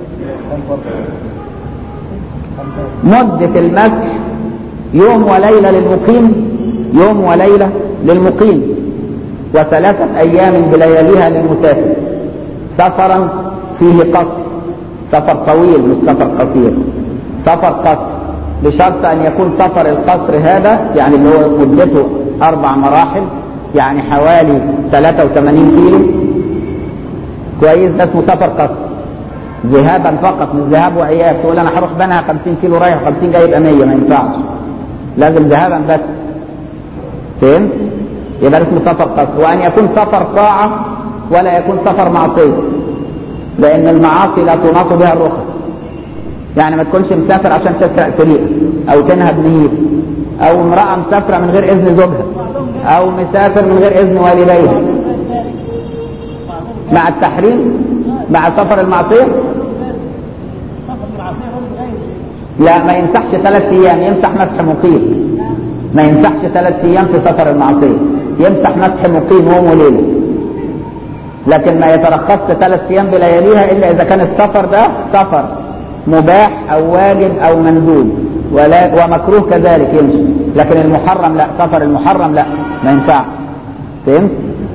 مدة المسح يوم وليلة للمقيم يوم وليلة للمقيم وثلاثة أيام بلياليها للمسافر سفرا فيه قصر سفر طويل مش سفر قصير سفر قصر بشرط أن يكون سفر القصر هذا يعني اللي هو مدته أربع مراحل يعني حوالي 83 كيلو كويس ده اسمه سفر قصر ذهابا فقط مش ذهاب وإياب تقول أنا هروح بنها 50 كيلو رايح و50 جاي يبقى 100 ما ينفعش لازم ذهابا بس فهمت؟ يبقى اسمه سفر قصر وأن يكون سفر طاعة ولا يكون سفر معصية لأن المعاصي لا تناط بها الرخص يعني ما تكونش مسافر عشان تسرق سرير أو تنهب نهيب أو امرأة مسافرة من غير إذن زوجها أو مسافر من غير إذن والديها مع التحريم مع سفر المعصية لا ما يمسحش ثلاث أيام يمسح مسح مقيم ما يمسحش ثلاث أيام في سفر المعصية يمسح مسح مقيم يوم وليلة لكن ما يترخصش ثلاث أيام بلياليها إلا إذا كان السفر ده سفر مباح أو واجب أو مندوب ولا ومكروه كذلك يمشي لكن المحرم لا سفر المحرم لا ما ينفعش فهمت؟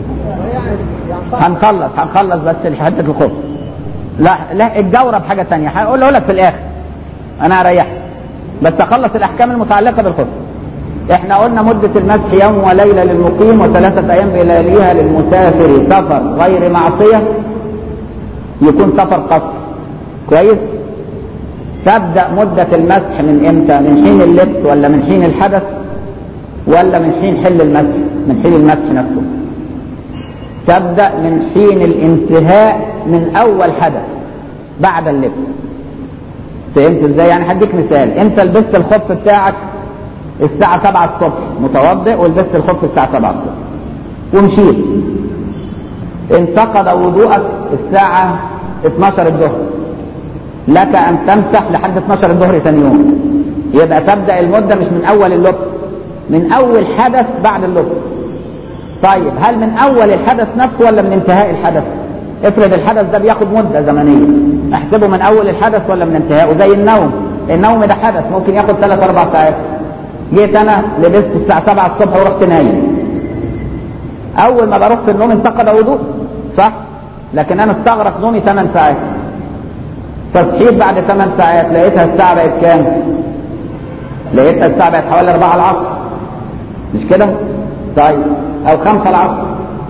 هنخلص هنخلص بس حته الخبز لا لا الجوره بحاجه ثانيه هقول لك في الاخر انا اريحك بس اخلص الاحكام المتعلقه بالخبز احنا قلنا مدة المسح يوم وليلة للمقيم وثلاثة ايام بلياليها للمسافر سفر غير معصية يكون سفر قصر كويس تبدأ مدة المسح من امتى من حين اللبس ولا من حين الحدث ولا من حين حل المسح من حين المسح نفسه تبدأ من حين الانتهاء من أول حدث بعد اللبس فهمت ازاي؟ يعني هديك مثال انت لبست الخف بتاعك الساعة 7 الصبح متوضئ ولبست الخف الساعة 7 الصبح ومشيت انتقد وضوءك الساعة 12 الظهر لك ان تمسح لحد 12 الظهر ثاني يوم يبقى تبدأ المدة مش من أول اللبس من أول حدث بعد اللبس طيب هل من اول الحدث نفسه ولا من انتهاء الحدث افرض الحدث ده بياخد مده زمنيه احسبه من اول الحدث ولا من انتهائه زي النوم النوم ده حدث ممكن ياخد ثلاث اربع ساعات جيت انا لبست الساعه 7 الصبح ورحت نايم اول ما بروح في النوم انتقد وضوء صح لكن انا استغرق نومي 8 ساعات فصحيت بعد 8 ساعات لقيتها الساعه بقت كام لقيتها الساعه بقت حوالي 4 العصر مش كده طيب او خمسة العصر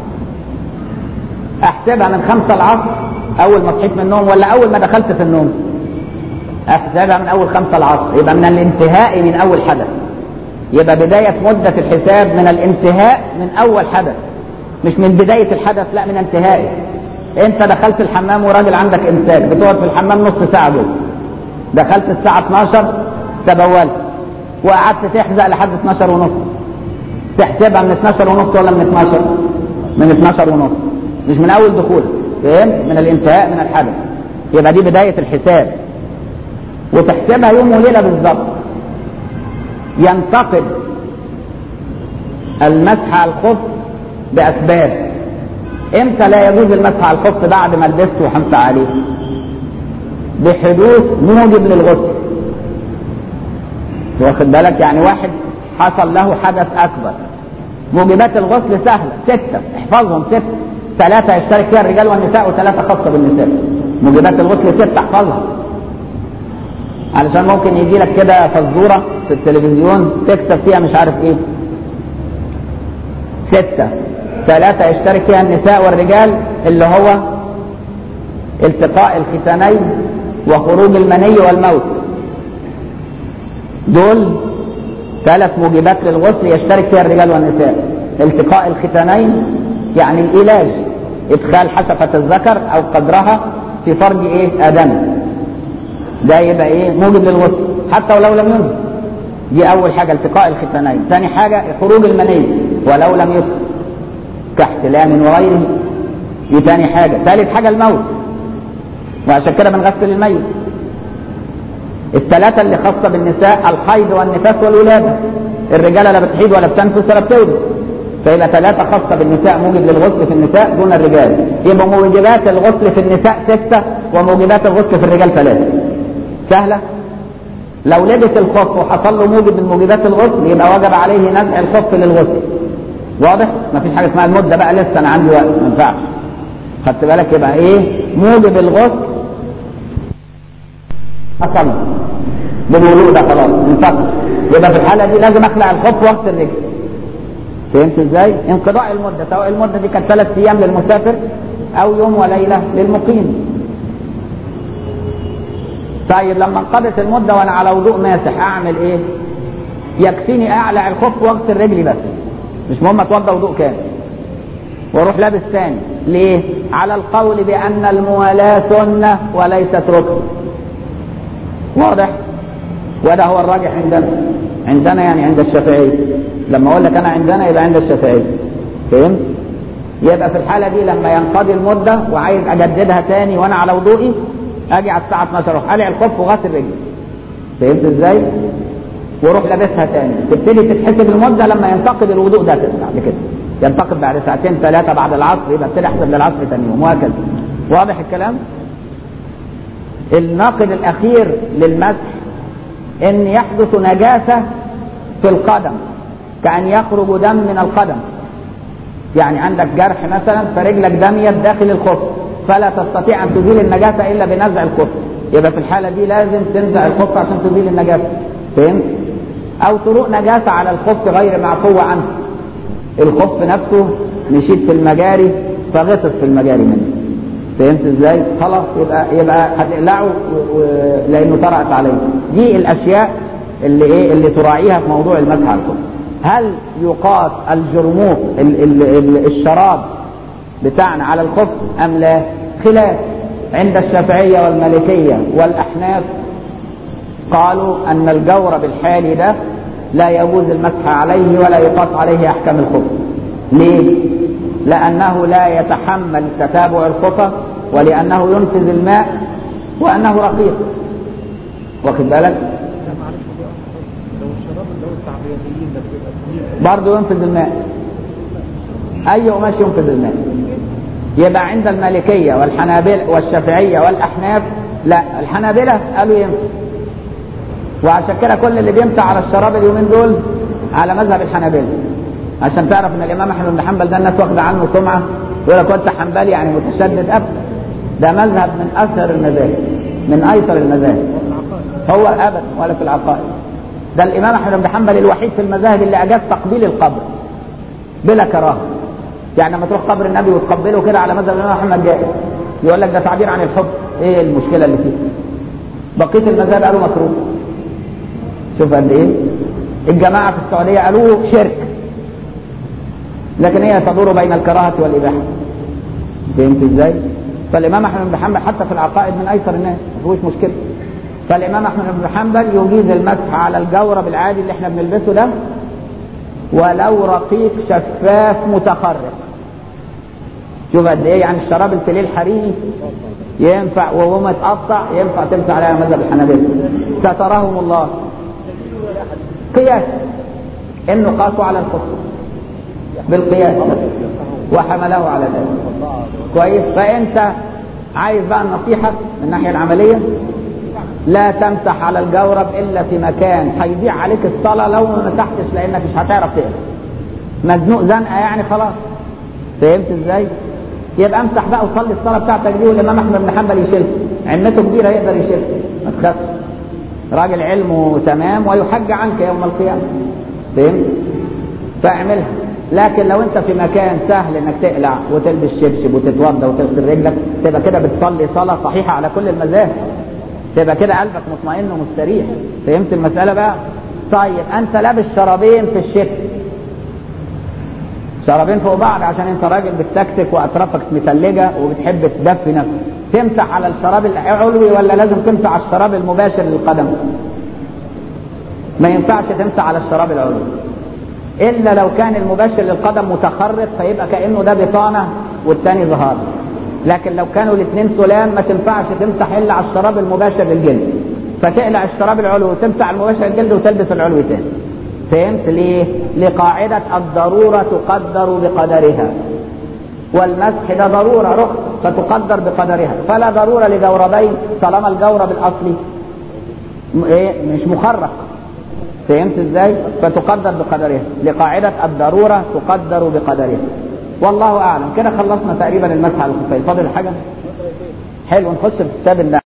احسبها من خمسة العصر اول ما صحيت من النوم ولا اول ما دخلت في النوم احسبها من اول خمسة العصر يبقى من الانتهاء من اول حدث يبقى بداية مدة الحساب من الانتهاء من اول حدث مش من بداية الحدث لا من انتهائه انت دخلت الحمام وراجل عندك امساك بتقعد في الحمام نص ساعة جوه دخلت الساعة 12 تبولت وقعدت تحزق لحد 12 ونص تحسبها من 12 ونص ولا من 12 من 12 ونص مش من اول دخول فهمت من الانتهاء من الحدث يبقى دي بداية الحساب وتحسبها يوم وليلة بالظبط ينتقد المسح على الخف بأسباب امتى لا يجوز المسح على الخف بعد ما لبسته وحمت عليه بحدوث موجب للغسل واخد بالك يعني واحد حصل له حدث اكبر موجبات الغسل سهله سته احفظهم سته ثلاثه يشترك فيها الرجال والنساء وثلاثه خاصه بالنساء موجبات الغسل سته احفظها علشان ممكن يجي لك كده فزوره في التلفزيون تكتب فيها مش عارف ايه سته ثلاثه يشترك فيها النساء والرجال اللي هو التقاء الختانين وخروج المني والموت دول ثلاث موجبات للغسل يشترك فيها الرجال والنساء التقاء الختانين يعني العلاج ادخال حشفة الذكر او قدرها في فرج ايه ادم ده يبقى ايه موجب للغسل حتى ولو لم ينزل دي اول حاجة التقاء الختانين ثاني حاجة خروج المني ولو لم يسر كاحتلام وغيره دي تاني حاجة ثالث حاجة الموت وعشان كده بنغسل الميت الثلاثة اللي خاصة بالنساء الحيض والنفاس والولادة الرجالة لا بتحيض ولا بتنفس ولا بتولد فيبقى ثلاثة خاصة بالنساء موجب للغسل في النساء دون الرجال يبقى موجبات الغسل في النساء ستة وموجبات الغسل في الرجال ثلاثة سهلة لو لبس الخف وحصل له موجب من موجبات الغسل يبقى وجب عليه نزع الخف للغسل واضح؟ مفيش حاجة اسمها المدة بقى لسه أنا عندي وقت ما ينفعش خدت بالك يبقى إيه؟ موجب الغسل حصل بالوضوء ده خلاص انفصل يبقى في الحالة دي لازم أخلع الخف واغسل رجلي فهمت ازاي؟ انقضاء المدة سواء المدة دي كانت ثلاث أيام للمسافر أو يوم وليلة للمقيم طيب لما انقضت المدة وانا على وضوء ماسح اعمل ايه يكفيني اعلع الخف واغسل رجلي بس مش مهم اتوضى وضوء كامل واروح لابس ثاني ليه على القول بان الموالاة سنة وليست ركن واضح وده هو الراجح عندنا عندنا يعني عند الشافعية لما اقول لك انا عندنا يبقى عند الشافعية فهمت يبقى في الحالة دي لما ينقضي المدة وعايز اجددها تاني وانا على وضوئي اجي على الساعه 12 اروح قلع الخف وغسل رجلي فهمت ازاي؟ واروح لابسها تاني تبتدي تتحسب المده لما ينتقد الوضوء ده بعد كده ينتقد بعد ساعتين ثلاثه بعد العصر يبقى ابتدي احسب للعصر ثاني يوم وهكذا واضح الكلام؟ الناقد الاخير للمسح ان يحدث نجاسه في القدم كان يخرج دم من القدم يعني عندك جرح مثلا فرجلك دميت داخل الخف فلا تستطيع ان تزيل النجاسه الا بنزع الخف يبقى في الحاله دي لازم تنزع الخف عشان تزيل النجاسه فهمت او طرق نجاسه على الخف غير معفو عنه الخف نفسه مشيت في المجاري فغطس في المجاري منه فهمت ازاي خلاص يبقى يبقى هتقلعه لانه طرأت عليه دي الاشياء اللي ايه اللي تراعيها في موضوع المسح على الخف هل يقاس الجرموق ال ال ال الشراب بتاعنا على الخف ام لا خلاف عند الشافعية والمالكية والأحناف قالوا أن الجورب الحالي ده لا يجوز المسح عليه ولا يقاس عليه أحكام الخف ليه؟ لأنه لا يتحمل تتابع الخطى ولأنه ينفذ الماء وأنه رقيق واخد بالك؟ برضه ينفذ الماء أي قماش ينفذ الماء يبقى عند المالكية والحنابلة والشافعية والأحناف لا الحنابلة قالوا ينفع وعشان كده كل اللي بيمسح على الشراب اليومين دول على مذهب الحنابلة عشان تعرف ان الامام احمد بن حنبل ده الناس واخده عنه سمعه يقول لك كنت حنبلي يعني متشدد ابدا ده مذهب من اثر المذاهب من ايسر المذاهب هو ابدا ولا في العقائد ده الامام احمد بن حنبل الوحيد في المذاهب اللي اجاز تقبيل القبر بلا كراهه يعني لما تروح قبر النبي وتقبله كده على مذهب الامام احمد جائز يقول لك ده تعبير عن الحب ايه المشكله اللي فيه بقيه المذاهب قالوا مكروه شوف قد ايه الجماعه في السعوديه قالوه شرك لكن هي تدور بين الكراهه والاباحه فهمت ازاي فالامام احمد بن حنبل حتى في العقائد من ايسر الناس ما فيهوش مشكله فالامام احمد بن حنبل يجيز المسح على الجورب العادي اللي احنا بنلبسه ده ولو رقيق شفاف متخرق شوف قد ايه يعني الشراب الفليل الحريري ينفع وهو متقطع ينفع تمسح عليها مذهب الحنابلة سترهم الله قياس انه قاسوا على الكفر بالقياس وحمله على ذلك كويس فانت عايز بقى النصيحة من الناحية العملية لا تمسح على الجورب الا في مكان هيضيع عليك الصلاه لو ما مسحتش لانك مش هتعرف تقرا مزنوق زنقه يعني خلاص فهمت ازاي يبقى امسح بقى وصلي الصلاه بتاعتك دي والامام احمد بن حنبل يشيلها عمته كبيره يقدر يشيلها ما تخافش راجل علمه تمام ويحج عنك يوم القيامه فهمت فاعملها لكن لو انت في مكان سهل انك تقلع وتلبس شبشب وتتوضى وتغسل رجلك تبقى كده بتصلي صلاه صحيحه على كل المذاهب تبقى كده قلبك مطمئن ومستريح فهمت المسألة بقى طيب أنت لابس شرابين في الشتاء شرابين فوق بعض عشان أنت راجل بتتكتك وأطرافك مثلجة وبتحب تدفي نفسك تمسح على الشراب العلوي ولا لازم تمسح على الشراب المباشر للقدم ما ينفعش تمسح على الشراب العلوي إلا لو كان المباشر للقدم متخرط فيبقى كأنه ده بطانة والتاني ظهار لكن لو كانوا الاثنين سلام ما تنفعش تمسح الا على الشراب المباشر للجلد فتقلع الشراب العلوي وتمسح المباشر للجلد وتلبس العلوي تاني فهمت ليه؟ لقاعدة الضرورة تقدر بقدرها والمسح ده ضرورة رخص فتقدر بقدرها فلا ضرورة لجوربين طالما الجورب الأصلي ايه مش مخرق فهمت ازاي؟ فتقدر بقدرها لقاعدة الضرورة تقدر بقدرها والله أعلم كده خلصنا تقريبا المسح على الخفين فاضل حاجة؟ حلو نخش في كتاب الله